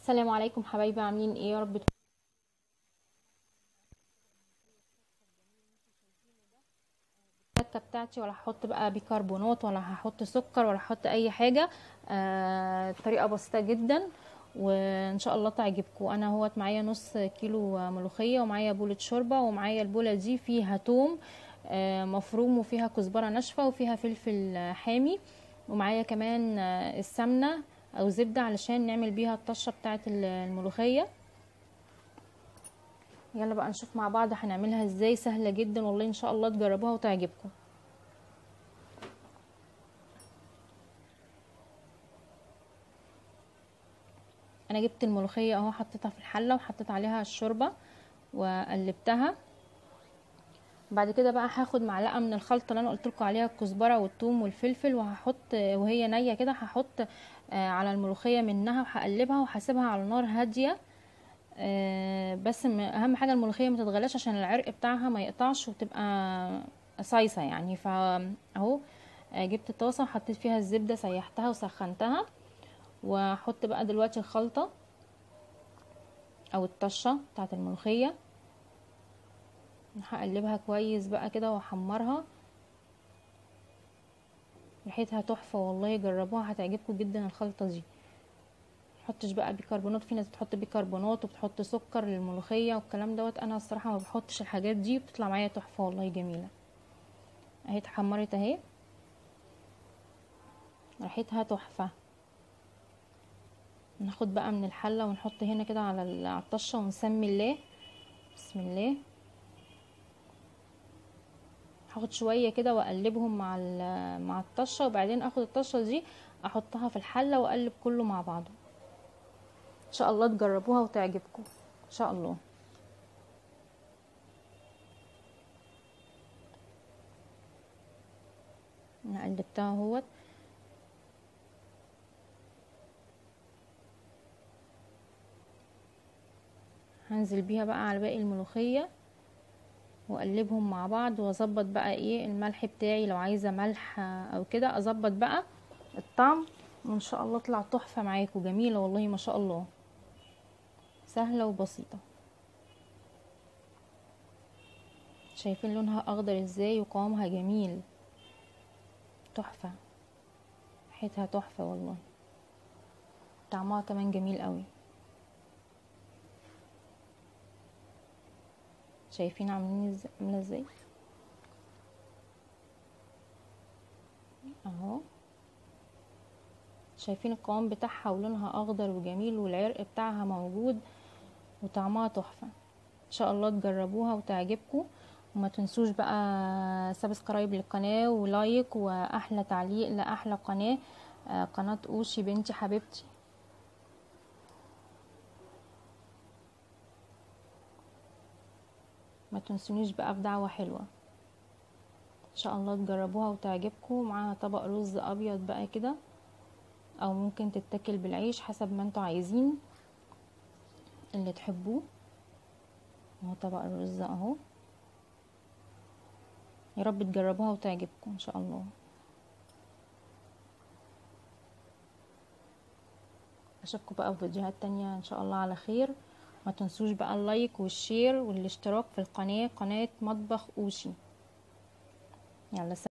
السلام عليكم حبايبي عاملين ايه يا رب تكونوا التكه بتاعتي ولا هحط بقى بيكربونات ولا هحط سكر ولا هحط اي حاجه آه طريقه بسيطه جدا وان شاء الله تعجبكم انا اهوت معايا نص كيلو ملوخيه ومعايا بوله شوربه ومعايا البوله دي فيها توم آه مفروم وفيها كزبره ناشفه وفيها فلفل حامي ومعايا كمان آه السمنه او زبده علشان نعمل بيها الطشه بتاعه الملوخيه يلا بقى نشوف مع بعض هنعملها ازاي سهله جدا والله ان شاء الله تجربوها وتعجبكم انا جبت الملوخيه اهو حطيتها في الحله وحطيت عليها الشوربه وقلبتها بعد كده بقى هاخد معلقه من الخلطه اللي انا قلت لكم عليها الكزبره والثوم والفلفل وهحط وهي نيه كده هحط على الملوخيه منها وهقلبها وهسيبها على نار هاديه بس اهم حاجه الملوخيه ما تتغلاش عشان العرق بتاعها ما يقطعش وتبقى صيصه يعني فاهو جبت طاسه وحطيت فيها الزبده سيحتها وسخنتها واحط بقى دلوقتي الخلطه او الطشه بتاعه الملوخيه هقلبها كويس بقى كده واحمرها ريحتها تحفه والله جربوها هتعجبكم جدا الخلطه دي محطش بقى بيكربونات في ناس بتحط بيكربونات وبتحط سكر للملوخيه والكلام دوت انا الصراحه ما بحطش الحاجات دي بتطلع معايا تحفه والله جميله اهي اتحمرت اهي ريحتها تحفه ناخد بقى من الحله ونحط هنا كده على الطشه ونسمي الله بسم الله هاخد شويه كده واقلبهم مع مع الطشه وبعدين اخد الطشه دي احطها في الحله واقلب كله مع بعضه ان شاء الله تجربوها وتعجبكم ان شاء الله انا قلبتها اهوت هنزل بيها بقى على باقي الملوخيه واقلبهم مع بعض واظبط بقى ايه الملح بتاعي لو عايزه ملح او كده اظبط بقى الطعم وان شاء الله تطلع تحفه معاكم جميله والله ما شاء الله سهله وبسيطه شايفين لونها اخضر ازاي وقوامها جميل تحفه ريحتها تحفه والله طعمها كمان جميل قوي شايفين عاملين عامله ازاي اهو شايفين القوام بتاعها ولونها اخضر وجميل والعرق بتاعها موجود وطعمها تحفه ان شاء الله تجربوها وتعجبكم وما تنسوش بقى سبسكرايب للقناه ولايك واحلى تعليق لاحلى قناه قناه اوشي بنتي حبيبتي ما تنسونيش بقى بدعوة حلوة ان شاء الله تجربوها وتعجبكم معاها طبق رز ابيض بقى كده او ممكن تتاكل بالعيش حسب ما انتوا عايزين اللي تحبوه اهو طبق الرز اهو يا رب تجربوها وتعجبكم ان شاء الله اشوفكم بقى في فيديوهات تانية ان شاء الله على خير ما تنسوش بقى اللايك والشير والاشتراك في القناة قناة مطبخ اوشي يلا